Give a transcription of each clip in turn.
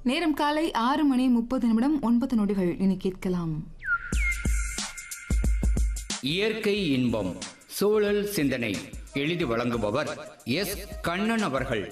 நேரம் காலை ஆறு மணி முப்பது நிமிடம் ஒன்பது நொடிகள் இனி கேட்கலாம் இயற்கை இன்பம் சூழல் சிந்தனை எழுதி வழங்குபவர் எஸ் கண்ணன் அவர்கள்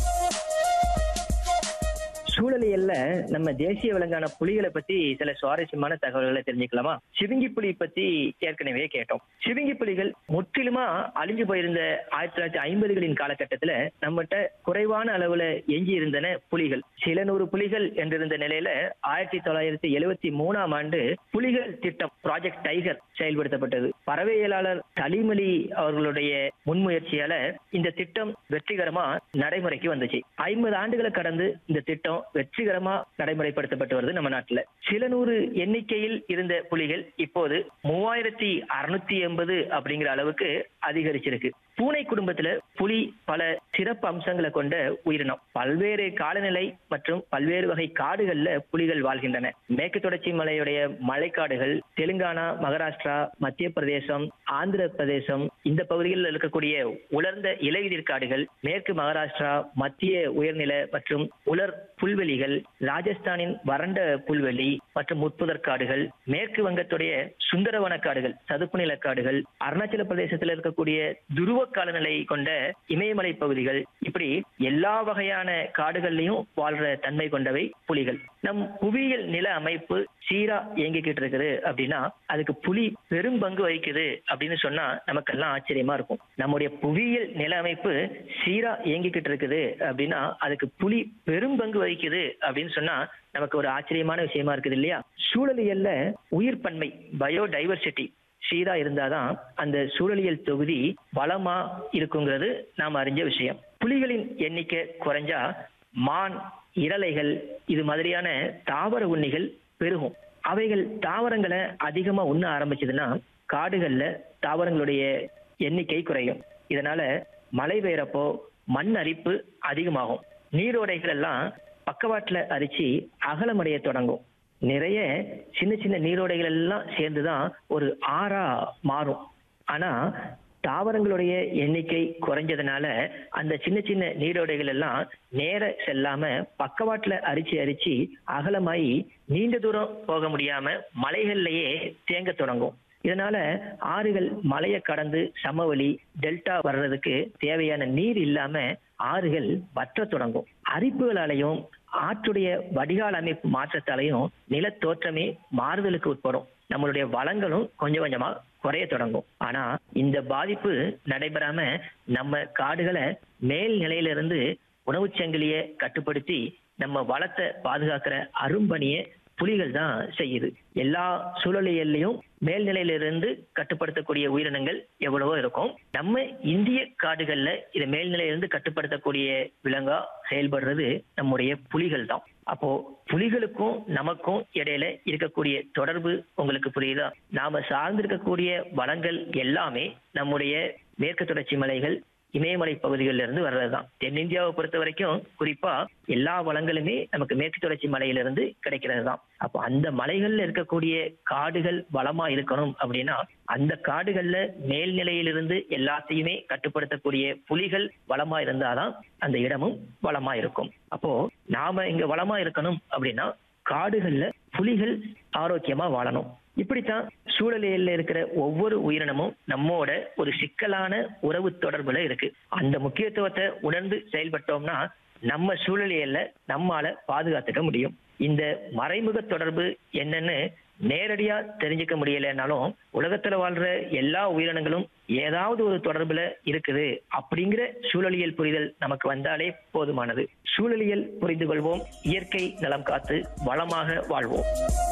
சூழலியல்ல நம்ம தேசிய விலங்கான புலிகளை பத்தி சில சுவாரஸ்யமான தகவல்களை தெரிஞ்சுக்கலாமா சிவிங்கி புலி பத்தி ஏற்கனவே கேட்டோம் சிவிங்கி புலிகள் முற்றிலுமா அழிஞ்சு போயிருந்த ஆயிரத்தி தொள்ளாயிரத்தி ஐம்பதுகளின் காலகட்டத்துல நம்மகிட்ட குறைவான அளவுல எஞ்சி இருந்தன புலிகள் சில நூறு புலிகள் என்றிருந்த நிலையில ஆயிரத்தி தொள்ளாயிரத்தி எழுவத்தி மூணாம் ஆண்டு புலிகள் திட்டம் ப்ராஜெக்ட் டைகர் செயல்படுத்தப்பட்டது பறவையியலாளர் தலிமலி அவர்களுடைய முன்முயற்சியால இந்த திட்டம் வெற்றிகரமா நடைமுறைக்கு வந்துச்சு ஐம்பது ஆண்டுகளை கடந்து இந்த திட்டம் வெற்றிகரமா நடைமுறைப்படுத்தப்பட்டு வருது நம்ம நாட்டுல சில நூறு எண்ணிக்கையில் இருந்த புலிகள் இப்போது மூவாயிரத்தி அறுநூத்தி எண்பது அப்படிங்கிற அளவுக்கு அதிகரிச்சிருக்கு பூனை குடும்பத்துல புலி பல சிறப்பு அம்சங்களை கொண்ட உயிரினம் பல்வேறு காலநிலை மற்றும் பல்வேறு வகை காடுகள்ல புலிகள் வாழ்கின்றன மேற்கு தொடர்ச்சி மலையுடைய மழைக்காடுகள் தெலுங்கானா மகாராஷ்டிரா மத்திய பிரதேசம் ஆந்திர பிரதேசம் இந்த பகுதிகளில் இருக்கக்கூடிய உலர்ந்த இலையுதிர் காடுகள் மேற்கு மகாராஷ்டிரா மத்திய உயர்நில மற்றும் உலர் புல்வெளிகள் ராஜஸ்தானின் வறண்ட புல்வெளி மற்றும் முட்புதர் காடுகள் மேற்கு வங்கத்துடைய சுந்தரவன காடுகள் சதுப்பு நில காடுகள் அருணாச்சல பிரதேசத்தில் இருக்கக்கூடிய துருவ காலநிலை கொண்ட இமயமலை பகுதிகள் இப்படி எல்லா வகையான காடுகள்லயும் வாழ்ற தன்மை கொண்டவை புலிகள் நம் புவியியல் நில அமைப்பு சீரா இயங்கிக்கிட்டு இருக்குது அப்படின்னா அதுக்கு புலி பெரும் பங்கு வகிக்குது அப்படின்னு சொன்னா நமக்கெல்லாம் ஆச்சரியமா இருக்கும் நம்முடைய புவியியல் நில அமைப்பு சீரா இயங்கிக்கிட்டு இருக்குது அப்படின்னா அதுக்கு புலி பெரும் பங்கு வகிக்குது அப்படின்னு சொன்னா நமக்கு ஒரு ஆச்சரியமான விஷயமா இருக்குது இல்லையா சூழலியல்ல உயிர் பன்மை பயோடைவர்சிட்டி சீரா இருந்தாதான் அந்த சூழலியல் தொகுதி வளமா இருக்குங்கிறது நாம் அறிஞ்ச விஷயம் புலிகளின் எண்ணிக்கை குறைஞ்சா மான் இரளைகள் இது மாதிரியான தாவர உண்ணிகள் பெருகும் அவைகள் தாவரங்களை அதிகமா உண்ண ஆரம்பிச்சதுன்னா காடுகள்ல தாவரங்களுடைய எண்ணிக்கை குறையும் இதனால மழை பெய்யறப்போ மண் அரிப்பு அதிகமாகும் நீரோடைகள் எல்லாம் பக்கவாட்டுல அரிச்சு அகலமடைய தொடங்கும் நிறைய சின்ன சின்ன நீரோடைகள் எல்லாம் சேர்ந்துதான் ஒரு ஆறா மாறும் ஆனா தாவரங்களுடைய எண்ணிக்கை குறைஞ்சதுனால அந்த சின்ன சின்ன நீரோடைகள் எல்லாம் நேர செல்லாம பக்கவாட்டுல அரிச்சு அரிச்சு அகலமாயி நீண்ட தூரம் போக முடியாம மலைகள்லயே தேங்க தொடங்கும் இதனால ஆறுகள் மலையை கடந்து சமவெளி டெல்டா வர்றதுக்கு தேவையான நீர் இல்லாம ஆறுகள் வற்ற தொடங்கும் அரிப்புகளாலையும் ஆற்றுடைய வடிகால் அமைப்பு மாற்றத்தாலையும் நிலத்தோற்றமே மாறுதலுக்கு உட்படும் நம்மளுடைய வளங்களும் கொஞ்சம் கொஞ்சமா குறைய தொடங்கும் ஆனா இந்த பாதிப்பு நடைபெறாம நம்ம காடுகளை மேல் நிலையிலிருந்து உணவுச் சங்கிலியை கட்டுப்படுத்தி நம்ம வளத்தை பாதுகாக்கிற அரும்பணியை புலிகள் தான் செய்யுது எல்லா சூழலியல்லையும் மேல்நிலையிலிருந்து கட்டுப்படுத்தக்கூடிய உயிரினங்கள் எவ்வளவோ இருக்கும் நம்ம இந்திய காடுகள்ல இதை மேல்நிலையிலிருந்து கட்டுப்படுத்தக்கூடிய விலங்கா செயல்படுறது நம்முடைய புலிகள் தான் அப்போ புலிகளுக்கும் நமக்கும் இடையில இருக்கக்கூடிய தொடர்பு உங்களுக்கு புரியுதா நாம சார்ந்திருக்கக்கூடிய வளங்கள் எல்லாமே நம்முடைய மேற்கு தொடர்ச்சி மலைகள் இமயமலை பகுதிகளில் இருந்து வர்றதுதான் தென்னிந்தியாவை பொறுத்த வரைக்கும் குறிப்பா எல்லா வளங்களுமே நமக்கு மேற்கு தொடர்ச்சி மலையிலிருந்து கிடைக்கிறது தான் அப்போ அந்த மலைகள்ல இருக்கக்கூடிய காடுகள் வளமா இருக்கணும் அப்படின்னா அந்த காடுகள்ல மேல்நிலையிலிருந்து எல்லாத்தையுமே கட்டுப்படுத்தக்கூடிய புலிகள் வளமா இருந்தாதான் அந்த இடமும் வளமா இருக்கும் அப்போ நாம இங்க வளமா இருக்கணும் அப்படின்னா காடுகள்ல புலிகள் ஆரோக்கியமா வாழணும் இப்படித்தான் சூழலியல்ல இருக்கிற ஒவ்வொரு உயிரினமும் நம்மோட ஒரு சிக்கலான உறவு தொடர்புல இருக்கு அந்த முக்கியத்துவத்தை உணர்ந்து செயல்பட்டோம்னா நம்ம சூழலியல்ல நம்மால பாதுகாத்துக்க முடியும் இந்த மறைமுக தொடர்பு என்னன்னு நேரடியா தெரிஞ்சுக்க முடியலனாலும் உலகத்துல வாழ்ற எல்லா உயிரினங்களும் ஏதாவது ஒரு தொடர்புல இருக்குது அப்படிங்கிற சூழலியல் புரிதல் நமக்கு வந்தாலே போதுமானது சூழலியல் புரிந்து கொள்வோம் இயற்கை நலம் காத்து வளமாக வாழ்வோம்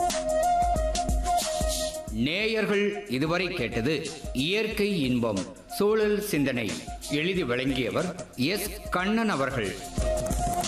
நேயர்கள் இதுவரை கேட்டது இயற்கை இன்பம் சூழல் சிந்தனை எழுதி வழங்கியவர் எஸ் கண்ணன் அவர்கள்